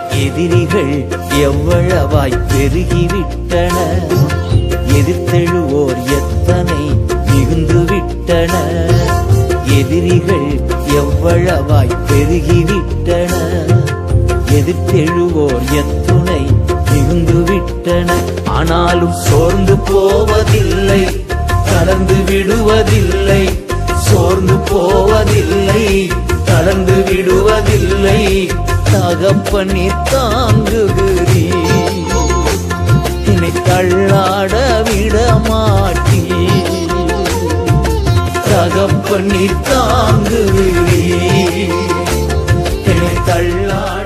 எதிரிகள் எவ்வளவாய் பெருகிவிட்டன எதிர்த்தெழுவோர் எத்தனை மிகுந்து விட்டன எதிரிகள் எவ்வளவாய் பெருகிவிட்டன எதிர்த்தெழுவோர் எத்துணை மிகுந்து விட்டன ஆனாலும் சோர்ந்து போவதில்லை தளர்ந்து விடுவதில்லை சோர்ந்து போவதில்லை தளர்ந்து விடுவதில்லை தகப்பனி தாங்குகிறீ என்னை தள்ளாட விட மாட்டீ தகப்பனி தாங்குகிறீ என்னை தள்ளாட